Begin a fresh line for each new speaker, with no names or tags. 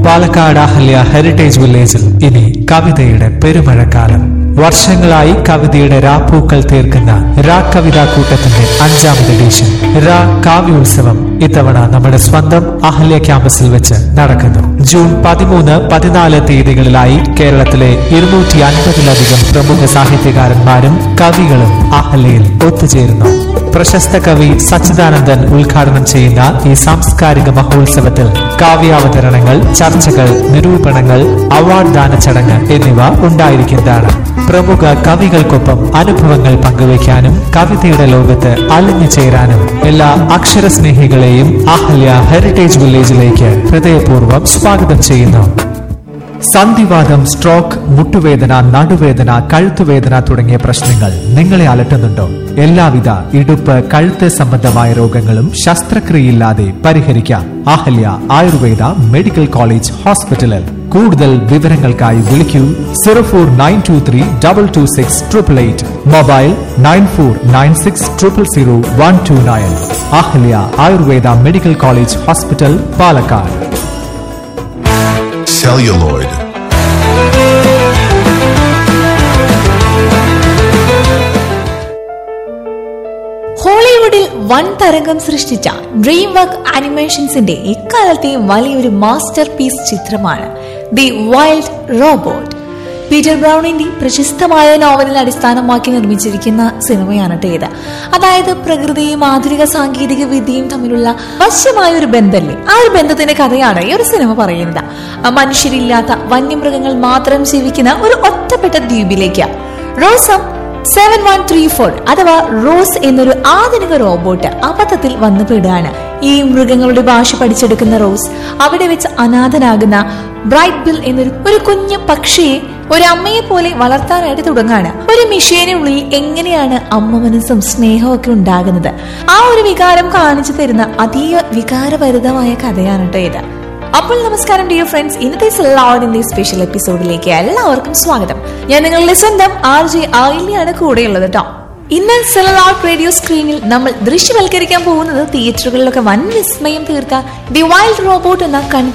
Palakkad Ahalya heritage വില്ലേജിൽ ഇനി കവിതയുടെ പെരുമഴക്കാലം വർഷങ്ങളായി കവിതയുടെ രാപ്പൂക്കൾ തീർക്കുന്ന രാ കവിതാ കൂട്ടത്തിന്റെ അഞ്ചാമത് എഡിഷൻ രാ കാവ്യോത്സവം ഇത്തവണ നമ്മുടെ സ്വന്തം അഹല്യ ക്യാമ്പസിൽ വെച്ച് നടക്കുന്നു ജൂൺ പതിമൂന്ന് പതിനാല് തീയതികളിലായി കേരളത്തിലെ ഇരുന്നൂറ്റി അൻപതിലധികം പ്രമുഖ സാഹിത്യകാരന്മാരും കവികളും അഹല്യയിൽ ഒത്തുചേരുന്നു പ്രശസ്ത കവി സച്ചിദാനന്ദൻ ഉദ്ഘാടനം ചെയ്യുന്ന ഈ സാംസ്കാരിക മഹോത്സവത്തിൽ കാവ്യാവതരണങ്ങൾ ചർച്ചകൾ നിരൂപണങ്ങൾ അവാർഡ് ദാന ചടങ്ങ് എന്നിവ ഉണ്ടായിരിക്കുന്നതാണ് പ്രമുഖ കവികൾക്കൊപ്പം അനുഭവങ്ങൾ പങ്കുവയ്ക്കാനും കവിതയുടെ ലോകത്ത് അലിഞ്ഞു ചേരാനും എല്ലാ അക്ഷരസ്നേഹികളെയും അഹല്യ ഹെറിറ്റേജ് വില്ലേജിലേക്ക് ഹൃദയപൂർവ്വം സ്വാഗതം ചെയ്യുന്നു സന്ധിവാദം സ്ട്രോക്ക് മുട്ടുവേദന നടുവേദന കഴുത്തുവേദന തുടങ്ങിയ പ്രശ്നങ്ങൾ നിങ്ങളെ അലട്ടുന്നുണ്ടോ എല്ലാവിധ ഇടുപ്പ് കഴുത്ത് സംബന്ധമായ രോഗങ്ങളും ശസ്ത്രക്രിയയില്ലാതെ പരിഹരിക്കാം അഹല്യ ആയുർവേദ മെഡിക്കൽ കോളേജ് ഹോസ്പിറ്റലിൽ കൂടുതൽ വിവരങ്ങൾക്കായി വിളിക്കൂ zero four nine two three double two six triple eight mobile nine four nine six triple zero one two nine Ahalya Ayurveda medical college hospital Palakkad
celluloid,
ഹോളിവുഡിൽ വൻ തരംഗം സൃഷ്ടിച്ച ഡ്രീം വർക്ക് ആനിമേഷൻസിന്റെ എക്കാലത്തെ വലിയൊരു മാസ്റ്റർ പീസ് ചിത്രമാണ് ദി വൈൽഡ് റോബോട്ട് പീറ്റർ ബ്രൗണിന്റെ പ്രശസ്തമായ നോവലിൽ അടിസ്ഥാനമാക്കി നിർമ്മിച്ചിരിക്കുന്ന സിനിമയാണ് കേട്ടോ ഇത് അതായത് പ്രകൃതിയും ആധുനിക സാങ്കേതിക വിദ്യയും തമ്മിലുള്ള വശ്യമായ ഒരു ബന്ധമല്ലേ ആ ഒരു ബന്ധത്തിന്റെ കഥയാണ് ഈ ഒരു സിനിമ പറയുന്നത് ആ മനുഷ്യരില്ലാത്ത വന്യമൃഗങ്ങൾ മാത്രം ജീവിക്കുന്ന ഒരു ഒറ്റപ്പെട്ട ദ്വീപിലേക്ക് Rozzum seven one three four അഥവാ റോസ് എന്നൊരു ആധുനിക റോബോട്ട് അബദ്ധത്തിൽ വന്നു പെടുകയാണ് ഈ മൃഗങ്ങളുടെ ഭാഷ പഠിച്ചെടുക്കുന്ന റോസ് അവിടെ വെച്ച് അനാഥനാകുന്ന ബ്രൈറ്റ് ബിൽ എന്നൊരു ഒരു കുഞ്ഞു പക്ഷിയെ ഒരു അമ്മയെ പോലെ വളർത്താനായിട്ട് തുടങ്ങാണ് ഒരു മിഷീനുള്ളിൽ എങ്ങനെയാണ് അമ്മ മനസ്സും സ്നേഹവും ഒക്കെ ഉണ്ടാകുന്നത് ആ ഒരു വികാരം കാണിച്ചു തരുന്ന അതീവ വികാരഭരിതമായ കഥയാണ് കേട്ടോ ഇത് അപ്പോൾ നമസ്കാരം ഡിയർ ഫ്രണ്ട്സ് ഇന്നത്തെ സല്ലാവിന്റെ സ്പെഷ്യൽ എപ്പിസോഡിലേക്ക് എല്ലാവർക്കും സ്വാഗതം ഞാൻ നിങ്ങളുടെ സ്വന്തം ആർ ജെ ആയില്യാണ് കൂടെയുള്ളത് കേട്ടോ ഇന്ന് സെലലാർട്ട് റേഡിയോ സ്ക്രീനിൽ നമ്മൾ ദൃശ്യവൽക്കരിക്കാൻ പോകുന്നത് തിയേറ്ററുകളിലൊക്കെ വൻ വിസ്മയം തീർത്ത ദി വൈൽഡ് റോബോട്ട് എന്ന കൺ